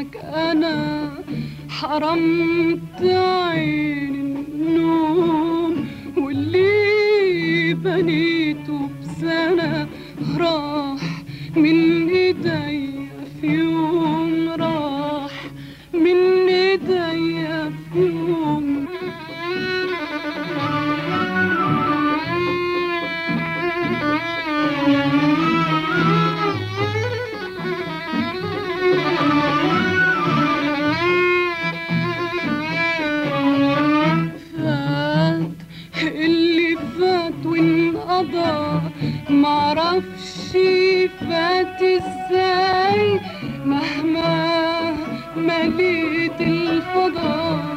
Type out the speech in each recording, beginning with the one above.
بحبك أنا حرمت عين النوم واللي بنيته بسنة راح من ايديا في يوم راح من ايديا في يوم فات اللي فات وانقضى معرفش فات ازاي مهما مليت الفضاء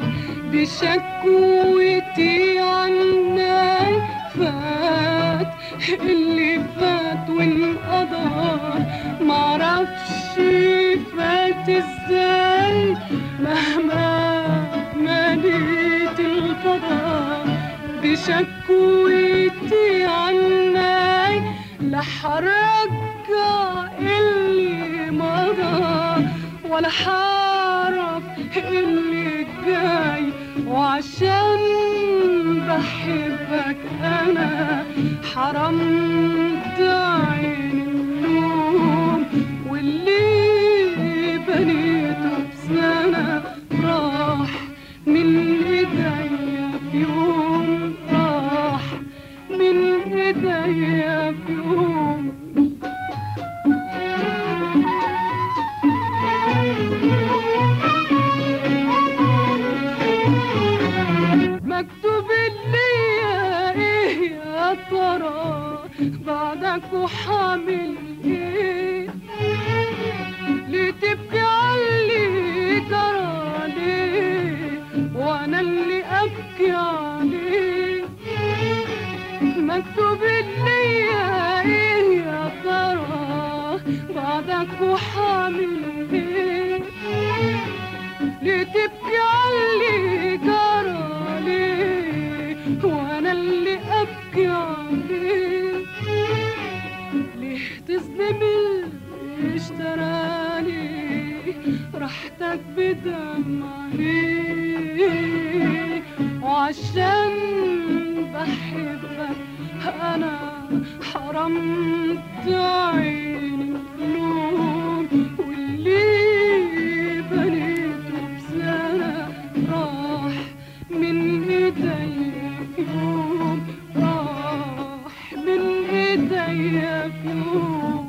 بشكوتي عناي فات اللي فات وانقضى معرفش فات ازاي مهما مليت الفضاء بشكوتي عناي لحرجع اللي مضى ولا حعرف اللي جاي وعشان بحبك انا حرمت عين النوم واللي بنيته بسنة راح من ايديا في يوم راح من ايديا في يوم مكتوب ليا ايه يا ترى بعدك وحامل ايه ليه تبكي علي ترى ليه وانا اللي ابكي عليه مكتوب ليا ايه يا ترى بعدك وحامل ايه ليه تبكي علي جرى ليه وانا اللي ابكي عليه ليه تظلم اللي اشتراني راحتك بدمعي وعشان بحبك انا حرمت عين النوم واللي بنيته بسنة راح من ايديا في يوم راح من ايديا في يوم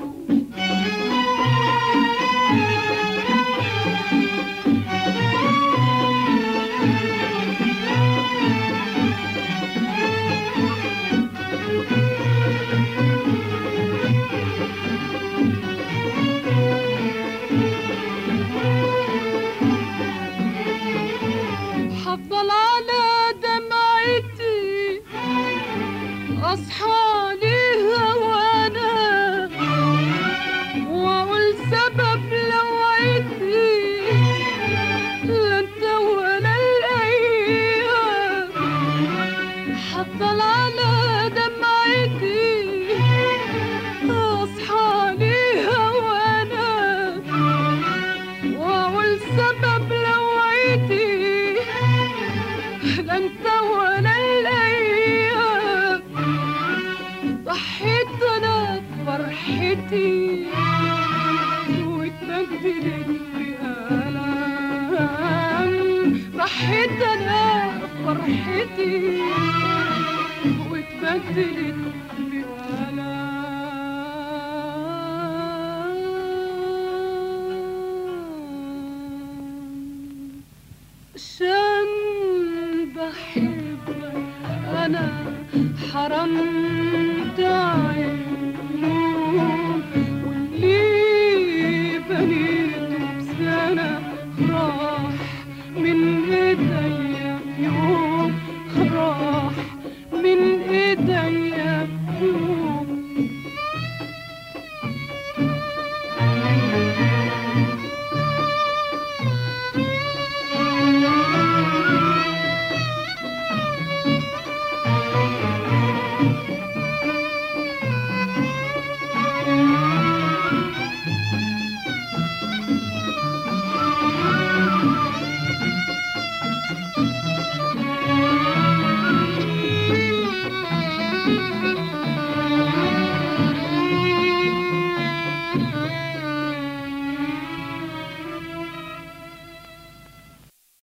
حفضل على دمعتي اصحى ليها وانا واقول سبب لوعتي لا انت ولا الايام حفضل على دمعتي اصحى ليها وانا واقول سبب لوعتي لا انت ولا الايام ضحيت انا بفرحتي واتبدلت بألم ضحيت انا بفرحتي واتبدلت بألم